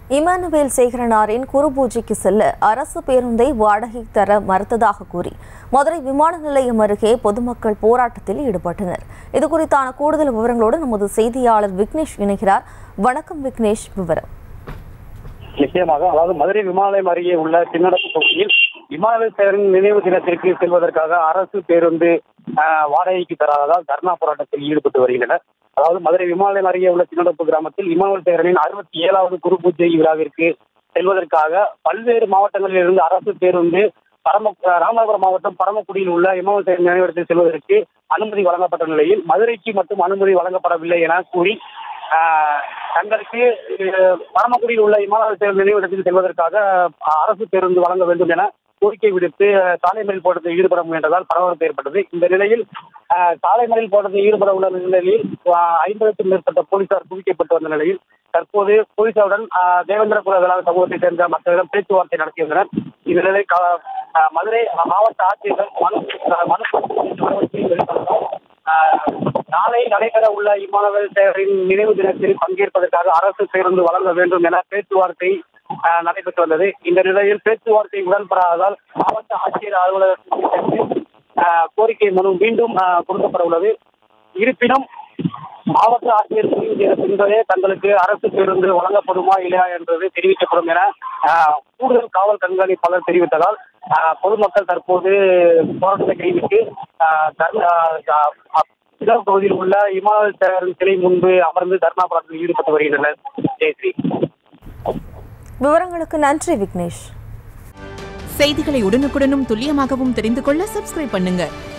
Emmanuel சேகரனாரின் குருபூஜைக்கு செல்ல அரசு பேருந்தை வாடகை தர மறுத்ததாக கூறி மதுரை விமான நிலையம் அருகே பொதுமக்கள் போராட்டத்தில் ஈடுபட்டனர் இது குறித்தான கூடுதல் விவரங்களோடு நமது செய்தியாளர் விக்னேஷ் இணைகிறார் வணக்கம் விக்னேஷ் விவரம் நிச்சயமாக அதாவது மதுரை விமான நிலையம் அருகே உள்ள சின்னடப்பு பகுதியில் விமானவேல் சேகரின் நினைவு தினத்திற்கு செல்வதற்காக அரசு பேருந்து ஆஹ், வாடகைக்கு தராததால் தர்ணா போராட்டத்தில் ஈடுபட்டு வருகின்றனர் அதாவது மதுரை விமான நிலையம் அருகே உள்ள சின்னடப்பு கிராமத்தில் இமானுவேல் சேகரனின் அறுபத்தி ஏழாவது குரு பூஜை விழாவிற்கு செல்வதற்காக பல்வேறு மாவட்டங்களில் இருந்து அரசு பேருந்து பரம ராமநாதபுரம் மாவட்டம் பரமக்குடியில் உள்ள இமானுவேல் சேகரன் நினைவிடத்தில் செல்வதற்கு அனுமதி வழங்கப்பட்ட நிலையில் மதுரைக்கு மட்டும் அனுமதி வழங்கப்படவில்லை என கூறி ஆஹ், தங்களுக்கு அஹ், பரமக்குடியில் உள்ள இமானுவேல் சேகரன் நினைவிடத்தில் செல்வதற்காக அஹ், அரசு பேருந்து வழங்க வேண்டும் என கோரிக்கை விடுத்து அஹ், சாலை மறியல் போராட்டத்தில் ஈடுபட முயன்றதால் பரபரப்பு ஏற்பட்டது இந்த நிலையில் அஹ், சாலை மறியல் போராட்டத்தில் ஈடுபட உள்ள நிலையில் அஹ், ஐம்பதுக்கும் மேற்பட்ட போலீசார் குவிக்கப்பட்டு வந்த நிலையில் தற்போது போலீசாருடன் அஹ், தேவேந்திரகுல வேளாண் சமூகத்தைச் சேர்ந்த மக்களிடம் பேச்சுவார்த்தை நடத்தியுள்ளனர் இந்த நிலை கா- அஹ், மதுரை மாவட்ட ஆட்சியர்கள் மனு அஹ், மனு நடவடிக்கை எடுத்துள்ளனர். ஆஹ் நாளை நடைபெற உள்ள இமானுவேல் சேகரின் நினைவு தினத்தில் பங்கேற்பதற்காக அரசு பேருந்து வழங்க வேண்டும் என பேச்சுவார்த்தை ஆஹ் நடைபெற்று வந்தது இந்த நிலையில் பேச்சுவார்த்தை உடன்படாததால் மாவட்ட ஆட்சியர் அலுவலகத்தில் சென்று, ஆஹ் கோரிக்கை மனு மீண்டும் ஆஹ் கொடுக்கப்பட உள்ளது இருப்பினும் மாவட்ட ஆட்சியர் முடிவு செய்த பின்பே தங்களுக்கு அரசு பேருந்து வழங்கப்படுமா இல்லையா என்பது தெரிவிக்கப்படும் என ஆஹ், கூடுதல் காவல் கண்காணிப்பாளர் தெரிவித்ததால் ஆஹ், பொதுமக்கள் தற்போது போராட்டத்தை கைவிட்டு ஆஹ், தர்ண- ஆஹ், ஆஹ், சிதம்பரம் பகுதியில் உள்ள இமானுவேல் சேகரன் சிலை முன்பு அமர்ந்து தர்ணா போராட்டத்தில் ஈடுபட்டு வருகின்றனர் ஜெயஸ்ரீ விவரங்களுக்கு நன்றி விக்னேஷ் செய்திகளை உடனுக்குடனும் துல்லியமாகவும் தெரிந்து கொள்ள சப்ஸ்கிரைப் பண்ணுங்க